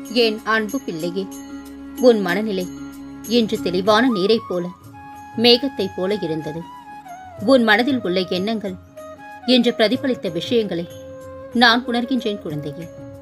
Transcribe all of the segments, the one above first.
என் அன்பு பிள்ளையே உன் மனநிலை இன்று தெளிவான நீரைப் போல மேகத்தைப் போல இருந்தது உன் மனதில் உள்ள எண்ணங்கள் இன்று பிரதிபலித்த விஷயங்களை நான் உணர்கின்றேன் குழந்தையே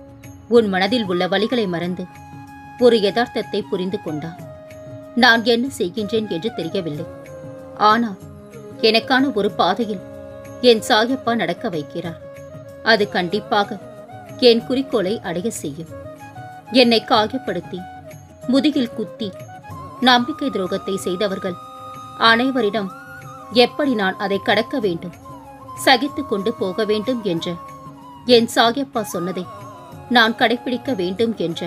உன் மனதில் உள்ள வழிகளை மறந்து ஒரு யதார்த்தத்தை புரிந்து கொண்டார் நான் என்ன செய்கின்றேன் என்று தெரியவில்லை ஆனால் எனக்கான ஒரு பாதையில் என் சாயப்பா நடக்க வைக்கிறார் அது கண்டிப்பாக என் குறிக்கோளை அடைய செய்யும் என்னை காயப்படுத்தி முதுகில் குத்தி நம்பிக்கை துரோகத்தை செய்தவர்கள் அனைவரிடம் எப்படி நான் அதை கடக்க வேண்டும் சகித்துக் கொண்டு போக வேண்டும் என்ற என் சாயப்பா சொன்னதை நான் கடைபிடிக்க வேண்டும் என்ற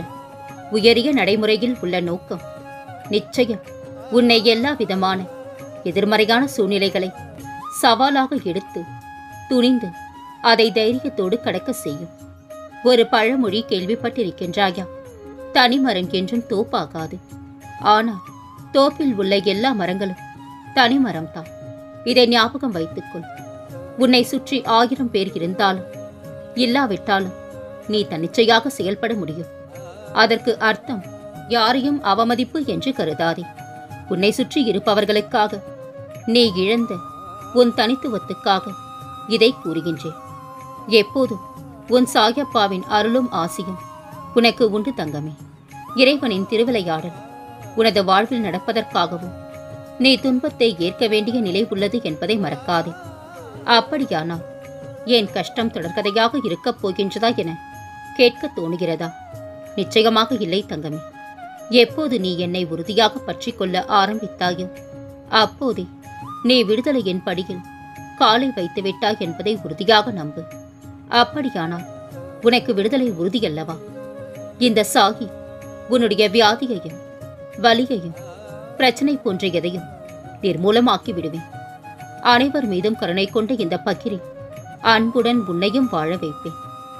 உயரிய நடைமுறையில் உள்ள நோக்கம் நிச்சயம் உன்னை எல்லா விதமான எதிர்மறையான சூழ்நிலைகளை சவாலாக எடுத்து துணிந்து அதை தைரியத்தோடு கடக்க செய்யும் ஒரு பழமொழி கேள்விப்பட்டிருக்கின்றாயா தனிமரம் என்றும் தோப்பாகாது ஆனால் தோப்பில் உள்ள எல்லா மரங்களும் தனிமரம்தான் இதை ஞாபகம் வைத்துக்கொள் உன்னை சுற்றி ஆயிரம் பேர் இருந்தாலும் இல்லாவிட்டாலும் நீ தன்னிச்சையாக செயல்பட முடியும் அதற்கு அர்த்தம் யாரையும் அவமதிப்பு என்று கருதாதே உன்னை சுற்றி இருப்பவர்களுக்காக நீ இழந்த உன் தனித்துவத்துக்காக இதை கூறுகின்றேன் எப்போதும் உன் சாயப்பாவின் அருளும் ஆசியும் உனக்கு உண்டு தங்கமே இறைவனின் திருவிளையாடல் உனது வாழ்வில் நடப்பதற்காகவும் நீ துன்பத்தை ஏற்க வேண்டிய நிலை உள்ளது என்பதை மறக்காதே அப்படியானால் என் கஷ்டம் தொடர்கதையாக இருக்கப் போகின்றதா என கேட்க தோணுகிறதா நிச்சயமாக இல்லை தங்கமே எப்போது நீ என்னை உறுதியாக பற்றிக் கொள்ள ஆரம்பித்தாயோ அப்போதே நீ விடுதலையின் படியில் காலை வைத்து விட்டாய் என்பதை உறுதியாக நம்பு அப்படியானால் உனக்கு விடுதலை உறுதியல்லவா இந்த சாகி உன்னுடைய வியாதியையும் வலியையும் பிரச்சனை போன்ற எதையும் நிர்மூலமாக்கி விடுவேன் அனைவர் மீதும் கருணை கொண்ட இந்த பக்கிரி அன்புடன் உன்னையும் வாழ வைப்பேன்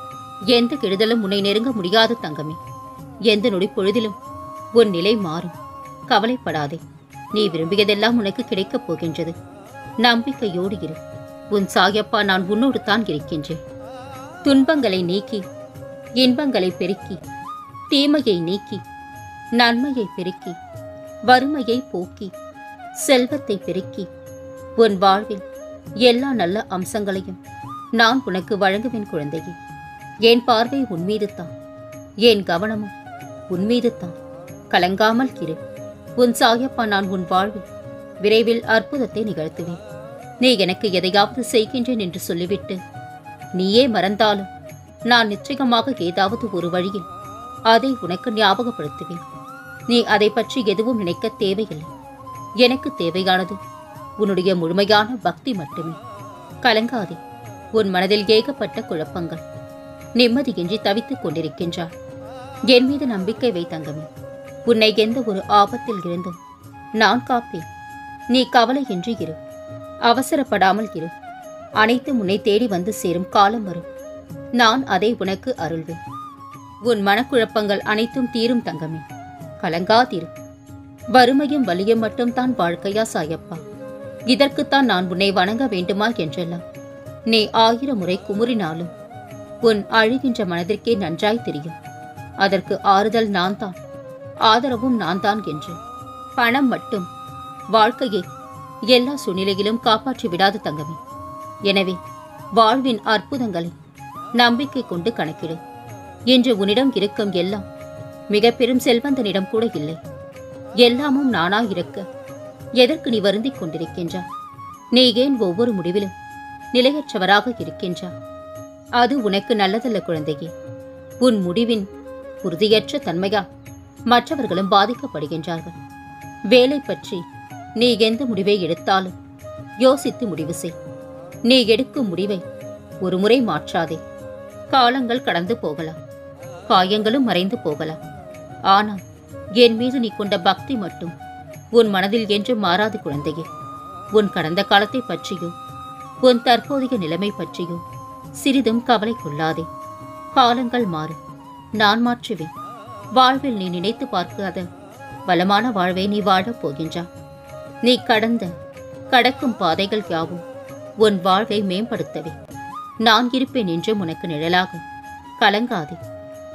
எந்த கெடுதலும் உன்னை நெருங்க முடியாத தங்கமே எந்த நொடி பொழுதிலும் உன் நிலை மாறும் கவலைப்படாதே நீ விரும்பியதெல்லாம் உனக்கு கிடைக்கப் போகின்றது நம்பிக்கையோடு இரு உன் சாயப்பா நான் உன்னோடு தான் இருக்கின்றேன் துன்பங்களை நீக்கி இன்பங்களை பெருக்கி தீமையை நீக்கி நன்மையை பெருக்கி வறுமையை போக்கி செல்வத்தை பெருக்கி உன் வாழ்வில் எல்லா நல்ல அம்சங்களையும் நான் உனக்கு வழங்குவேன் குழந்தையே என் பார்வை உன்மீது தான் என் கவனமும் உன்மீது தான் கலங்காமல் இரு உன் சாயப்பா நான் உன் வாழ்வில் விரைவில் அற்புதத்தை நிகழ்த்துவேன் நீ எனக்கு எதையாவது செய்கின்றேன் என்று சொல்லிவிட்டு நீயே மறந்தாலும் நான் நிச்சயமாக ஏதாவது ஒரு வழியில் அதை உனக்கு ஞாபகப்படுத்துவேன் நீ அதை பற்றி எதுவும் நினைக்க தேவையில்லை எனக்கு தேவையானது உன்னுடைய முழுமையான பக்தி மட்டுமே கலங்காதே உன் மனதில் ஏகப்பட்ட குழப்பங்கள் நிம்மதியின்றி தவித்துக் கொண்டிருக்கின்றார் என் மீது நம்பிக்கை வை தங்கமே உன்னை எந்த ஒரு ஆபத்தில் இருந்தும் நான் காப்பேன் நீ கவலையின்றி இரு அவசரப்படாமல் இரு அனைத்தும் உன்னை தேடி வந்து சேரும் காலம் வரும் நான் அதை உனக்கு அருள்வேன் உன் மனக்குழப்பங்கள் அனைத்தும் தீரும் தங்கமே கலங்காதிரு வறுமையும் வலியும் மட்டும்தான் வாழ்க்கையா சாயப்பா இதற்குத்தான் நான் உன்னை வணங்க வேண்டுமா என்றெல்லாம் நீ ஆயிரம் முறை குமுறினாலும் உன் அழுகின்ற மனதிற்கே நன்றாய் தெரியும் அதற்கு ஆறுதல் நான் தான் ஆதரவும் நான் தான் என்று பணம் மட்டும் வாழ்க்கையை எல்லா சூழ்நிலையிலும் காப்பாற்றி விடாது தங்கமே எனவே வாழ்வின் அற்புதங்களை நம்பிக்கை கொண்டு கணக்கிடு இன்று உன்னிடம் இருக்கும் எல்லாம் மிக பெரும் செல்வந்தனிடம் கூட இல்லை எல்லாமும் நானா இருக்க எதற்கு நீ வருந்திக் கொண்டிருக்கின்றா நீ ஏன் ஒவ்வொரு முடிவிலும் நிலையற்றவராக இருக்கின்றா அது உனக்கு நல்லதல்ல குழந்தையே உன் முடிவின் உறுதியற்ற தன்மையா மற்றவர்களும் பாதிக்கப்படுகின்றார்கள் வேலை பற்றி நீ எந்த முடிவை எடுத்தாலும் யோசித்து முடிவு செய் நீ எடுக்கும் முடிவை ஒரு முறை மாற்றாதே காலங்கள் கடந்து போகலாம் காயங்களும் மறைந்து போகலாம் ஆனால் என் மீது நீ கொண்ட பக்தி மட்டும் உன் மனதில் என்றும் மாறாது குழந்தையே உன் கடந்த காலத்தை பற்றியோ உன் தற்போதைய நிலைமை பற்றியோ சிறிதும் கவலை கொள்ளாதே காலங்கள் மாறும் நான் மாற்றுவேன் வாழ்வில் நீ நினைத்து பார்க்காத வளமான வாழ்வை நீ வாழப் போகின்றா நீ கடந்த கடக்கும் பாதைகள் யாவும் உன் வாழ்வை மேம்படுத்தவே நான் இருப்பேன் என்றும் உனக்கு நிழலாக கலங்காதே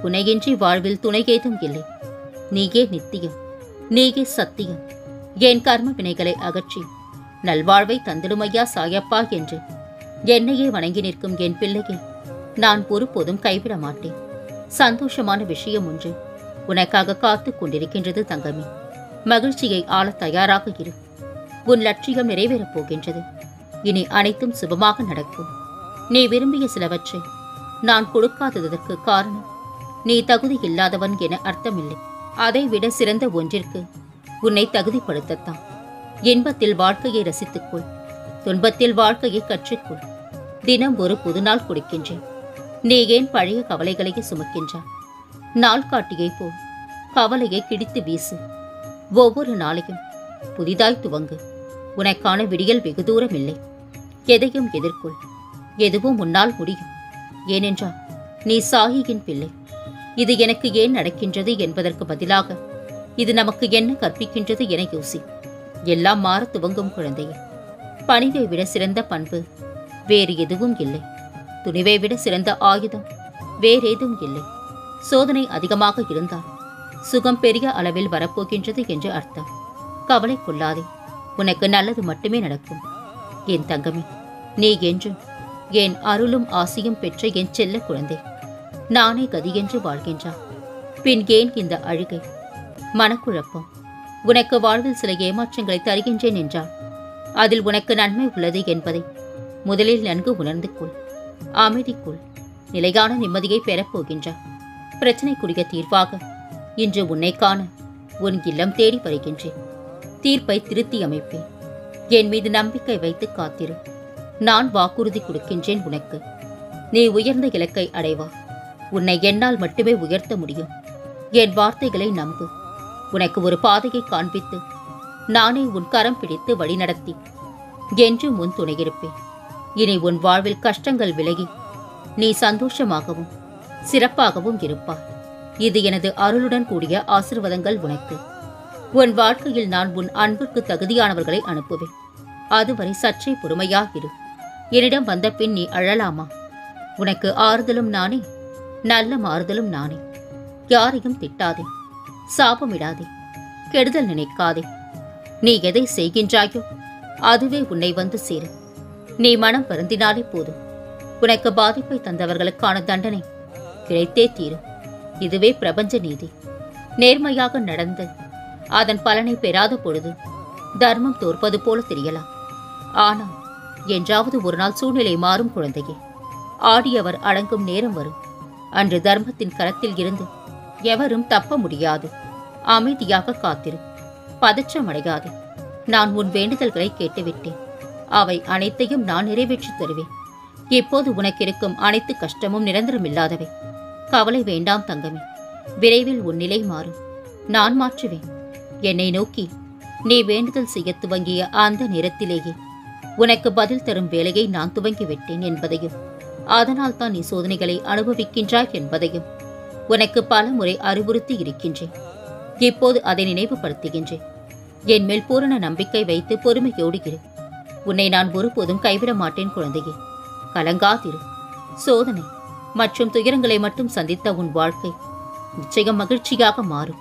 உனையின்றி வாழ்வில் துணை ஏதும் இல்லை நீயே நித்தியம் நீயே சத்தியம் என் கர்ம வினைகளை அகற்றி நல்வாழ்வை தந்திடுமையா சாயப்பா என்று என்னையே வணங்கி நிற்கும் என் பிள்ளையை நான் ஒருபோதும் கைவிட மாட்டேன் சந்தோஷமான விஷயம் ஒன்று உனக்காக காத்துக் கொண்டிருக்கின்றது தங்கமே மகிழ்ச்சியை ஆளத் தயாராக இரு உன் லட்சியம் நிறைவேறப் போகின்றது இனி அனைத்தும் சுபமாக நடக்கும் நீ விரும்பிய சிலவற்றை நான் கொடுக்காததற்கு காரணம் நீ தகுதி இல்லாதவன் என அர்த்தமில்லை அதைவிட சிறந்த ஒன்றிற்கு உன்னை தகுதிப்படுத்தத்தான் இன்பத்தில் வாழ்க்கையை ரசித்துக்கொள் துன்பத்தில் வாழ்க்கையை கற்றுக்கொள் தினம் ஒரு புதுநாள் கொடுக்கின்றேன் நீ ஏன் பழைய கவலைகளையே சுமக்கின்றாய் நாள் காட்டியை போல் கவலையை கிடித்து வீசு ஒவ்வொரு நாளையும் புதிதாய் துவங்கு உனக்கான விடியல் வெகு தூரம் இல்லை எதையும் எதிர்கொள் எதுவும் உன்னால் முடியும் ஏனென்றால் நீ சாயியின் பிள்ளை இது எனக்கு ஏன் நடக்கின்றது என்பதற்கு பதிலாக இது நமக்கு என்ன கற்பிக்கின்றது என யோசி எல்லாம் மாற துவங்கும் குழந்தையே பணிவை விட சிறந்த பண்பு வேறு எதுவும் இல்லை துணிவை விட சிறந்த ஆயுதம் வேறேதும் இல்லை சோதனை அதிகமாக இருந்தால் சுகம் பெரிய அளவில் வரப்போகின்றது என்று அர்த்தம் கவலை கொள்ளாதே உனக்கு நல்லது மட்டுமே நடக்கும் என் தங்கமே நீ என்றும் என் அருளும் ஆசியும் பெற்ற என் செல்ல குழந்தை நானே கதியென்று வாழ்கின்றான் பின் ஏன் இந்த அழுகை மனக்குழப்பம் உனக்கு வாழ்வில் சில ஏமாற்றங்களை தருகின்றேன் என்றால் அதில் உனக்கு நன்மை உள்ளது என்பதை முதலில் நன்கு உணர்ந்து கொள் அமைதிக்குள் நிலையான நிம்மதியை பெறப்போகின்றார் பிரச்சனைக்குரிய தீர்வாக இன்று உன்னை காண உன் இல்லம் தேடி வருகின்றேன் தீர்ப்பை திருத்தி அமைப்பேன் என் மீது நம்பிக்கை வைத்து காத்திரு நான் வாக்குறுதி கொடுக்கின்றேன் உனக்கு நீ உயர்ந்த இலக்கை அடைவா உன்னை என்னால் மட்டுமே உயர்த்த முடியும் என் வார்த்தைகளை நம்பு உனக்கு ஒரு பாதையை காண்பித்து நானே உன் கரம் பிடித்து வழிநடத்தி என்றும் உன் துணையிருப்பேன் இனி உன் வாழ்வில் கஷ்டங்கள் விலகி நீ சந்தோஷமாகவும் சிறப்பாகவும் இருப்பாய் இது எனது அருளுடன் கூடிய ஆசிர்வாதங்கள் உனக்கு உன் வாழ்க்கையில் நான் உன் அன்பிற்கு தகுதியானவர்களை அனுப்புவேன் அதுவரை சற்றே பொறுமையாகிரு என்னிடம் வந்த பின் நீ அழலாமா உனக்கு ஆறுதலும் நானே நல்ல மாறுதலும் நானே யாரையும் திட்டாதே சாபமிடாதே கெடுதல் நினைக்காதே நீ எதை செய்கின்றாயோ அதுவே உன்னை வந்து சேரும் நீ மனம் வருந்தினாலே போதும் உனக்கு பாதிப்பை தந்தவர்களுக்கான தண்டனை கிடைத்தே தீரும் இதுவே பிரபஞ்ச நீதி நேர்மையாக நடந்து அதன் பலனை பெறாத பொழுது தர்மம் தோற்பது போல தெரியலாம் ஆனால் என்றாவது ஒரு நாள் சூழ்நிலை மாறும் குழந்தையே ஆடியவர் அடங்கும் நேரம் வரும் அன்று தர்மத்தின் கரத்தில் இருந்து எவரும் தப்ப முடியாது அமைதியாக காத்திரு பதற்றம் அடையாதே நான் உன் வேண்டுதல்களை கேட்டுவிட்டேன் அவை அனைத்தையும் நான் நிறைவேற்றித் தருவேன் இப்போது உனக்கு இருக்கும் அனைத்து கஷ்டமும் நிரந்தரமில்லாதவை கவலை வேண்டாம் தங்கமே விரைவில் உன் நிலை மாறும் நான் மாற்றுவேன் என்னை நோக்கி நீ வேண்டுதல் செய்ய துவங்கிய அந்த நேரத்திலேயே உனக்கு பதில் தரும் வேலையை நான் துவங்கிவிட்டேன் என்பதையும் அதனால் தான் நீ சோதனைகளை அனுபவிக்கின்றாய் என்பதையும் உனக்கு பல முறை அறிவுறுத்தி இருக்கின்றேன் இப்போது அதை நினைவுபடுத்துகின்றேன் என் மேல் பூரண நம்பிக்கை வைத்து பொறுமையோடு இரு உன்னை நான் ஒருபோதும் கைவிட மாட்டேன் குழந்தையே கலங்காதிரு சோதனை மற்றும் துயரங்களை மட்டும் சந்தித்த உன் வாழ்க்கை நிச்சயம் மகிழ்ச்சியாக மாறும்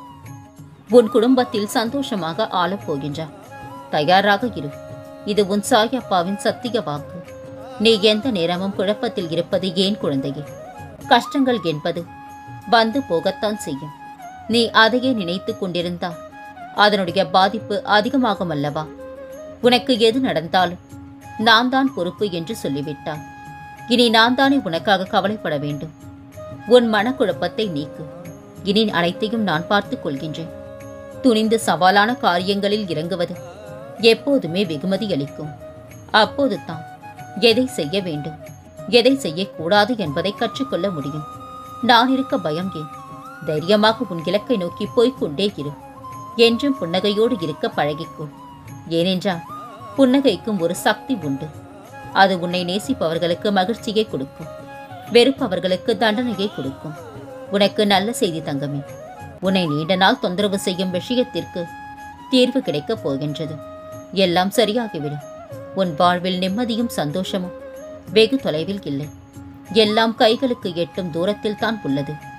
உன் குடும்பத்தில் சந்தோஷமாக ஆளப் போகின்றார் தயாராக இரு இது உன் சாயப்பாவின் சத்திய வாக்கு நீ எந்த நேரமும் குழப்பத்தில் இருப்பது ஏன் குழந்தையே கஷ்டங்கள் என்பது வந்து போகத்தான் செய்யும் நீ அதையே நினைத்துக் கொண்டிருந்தால் அதனுடைய பாதிப்பு அதிகமாகும் அல்லவா உனக்கு எது நடந்தாலும் நான் தான் பொறுப்பு என்று சொல்லிவிட்டான் இனி நான் தானே உனக்காக கவலைப்பட வேண்டும் உன் மனக்குழப்பத்தை நீக்கு இனி அனைத்தையும் நான் பார்த்துக் கொள்கின்றேன் துணிந்து சவாலான காரியங்களில் இறங்குவது எப்போதுமே வெகுமதி அளிக்கும் அப்போது தான் எதை செய்ய வேண்டும் எதை செய்யக்கூடாது என்பதை கற்றுக்கொள்ள முடியும் நான் இருக்க பயம் ஏன் தைரியமாக உன் இலக்கை நோக்கி போய்க் கொண்டே இரு என்றும் புன்னகையோடு இருக்க பழகிக்கொள் ஏனென்றால் புன்னகைக்கும் ஒரு சக்தி உண்டு அது உன்னை நேசிப்பவர்களுக்கு மகிழ்ச்சியை கொடுக்கும் வெறுப்பவர்களுக்கு தண்டனையை கொடுக்கும் உனக்கு நல்ல செய்தி தங்கமே உன்னை நீண்ட நாள் தொந்தரவு செய்யும் விஷயத்திற்கு தீர்வு கிடைக்கப் போகின்றது எல்லாம் சரியாகிவிடும் உன் வாழ்வில் நிம்மதியும் சந்தோஷமும் வெகு தொலைவில் இல்லை எல்லாம் கைகளுக்கு எட்டும் தூரத்தில் தான் உள்ளது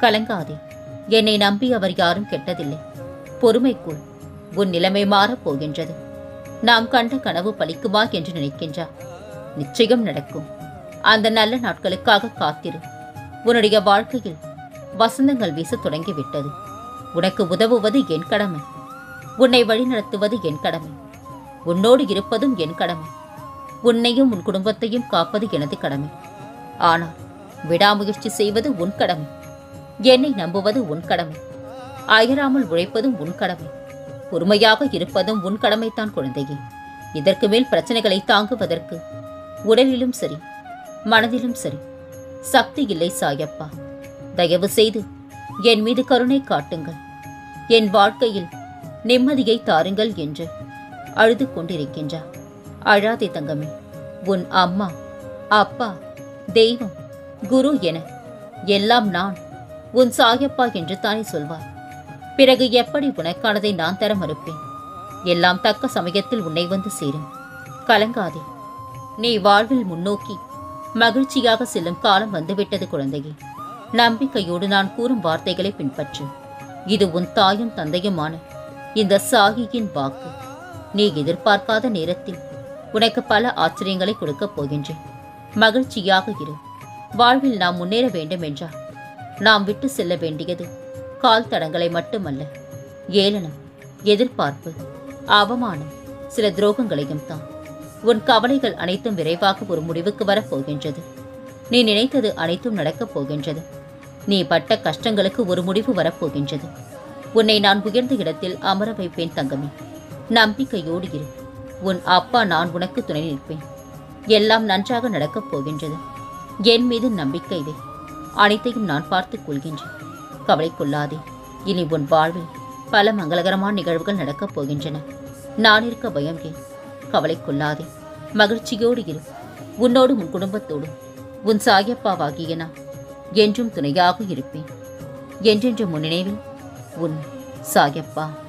கலங்காதே என்னை நம்பி அவர் யாரும் கெட்டதில்லை பொறுமைக்குள் உன் நிலைமை மாறப் போகின்றது நாம் கண்ட கனவு பலிக்குமா என்று நினைக்கின்றா நிச்சயம் நடக்கும் அந்த நல்ல நாட்களுக்காக காத்திரு உன்னுடைய வாழ்க்கையில் வசந்தங்கள் வீச தொடங்கிவிட்டது உனக்கு உதவுவது என் கடமை உன்னை வழிநடத்துவது என் கடமை உன்னோடு இருப்பதும் என் கடமை உன்னையும் உன் குடும்பத்தையும் காப்பது எனது கடமை ஆனால் விடாமுயற்சி செய்வது உன் கடமை என்னை நம்புவது உன் கடமை அயராமல் உழைப்பதும் உன் கடமை பொறுமையாக இருப்பதும் உன் கடமைத்தான் குழந்தையே இதற்கு மேல் பிரச்சனைகளை தாங்குவதற்கு உடலிலும் சரி மனதிலும் சரி சக்தி இல்லை சாயப்பா தயவு செய்து என் மீது கருணை காட்டுங்கள் என் வாழ்க்கையில் நிம்மதியை தாருங்கள் என்று அழுது கொண்டிருக்கின்றார் அழாதே தங்கமே உன் அம்மா அப்பா தெய்வம் குரு என எல்லாம் நான் உன் சாயப்பா என்று தானே சொல்வார் பிறகு எப்படி உனக்கானதை நான் தர மறுப்பேன் எல்லாம் தக்க சமயத்தில் உன்னை வந்து சேரும் கலங்காதே நீ வாழ்வில் முன்னோக்கி மகிழ்ச்சியாக செல்லும் காலம் வந்துவிட்டது குழந்தையே நம்பிக்கையோடு நான் கூறும் வார்த்தைகளை பின்பற்று இது உன் தாயும் தந்தையுமான இந்த சாகியின் வாக்கு நீ எதிர்பார்க்காத நேரத்தில் உனக்கு பல ஆச்சரியங்களை கொடுக்கப் போகின்றேன் மகிழ்ச்சியாக இரு வாழ்வில் நாம் முன்னேற வேண்டும் என்றால் நாம் விட்டு செல்ல வேண்டியது கால் தடங்களை மட்டுமல்ல ஏளனம் எதிர்பார்ப்பு அவமானம் சில துரோகங்களையும் தான் உன் கவலைகள் அனைத்தும் விரைவாக ஒரு முடிவுக்கு வரப் போகின்றது நீ நினைத்தது அனைத்தும் நடக்கப் போகின்றது நீ பட்ட கஷ்டங்களுக்கு ஒரு முடிவு வரப்போகின்றது உன்னை நான் உயர்ந்த இடத்தில் அமர வைப்பேன் தங்கமே நம்பிக்கையோடு இரு உன் அப்பா நான் உனக்கு துணை நிற்பேன் எல்லாம் நன்றாக நடக்கப் போகின்றது என் மீது நம்பிக்கை வை அனைத்தையும் நான் பார்த்துக் கொள்கின்றேன் கவலை கொள்ளாதே இனி உன் வாழ்வில் பல மங்களகரமான நிகழ்வுகள் நடக்கப் போகின்றன நான் இருக்க பயம் ஏன் கவலை கொள்ளாதே மகிழ்ச்சியோடு இரு உன்னோடும் உன் குடும்பத்தோடும் உன் சாயப்பாவாகிய நான் என்றும் துணையாக இருப்பேன் என்றென்று முன்னினைவில் உன் சாயப்பா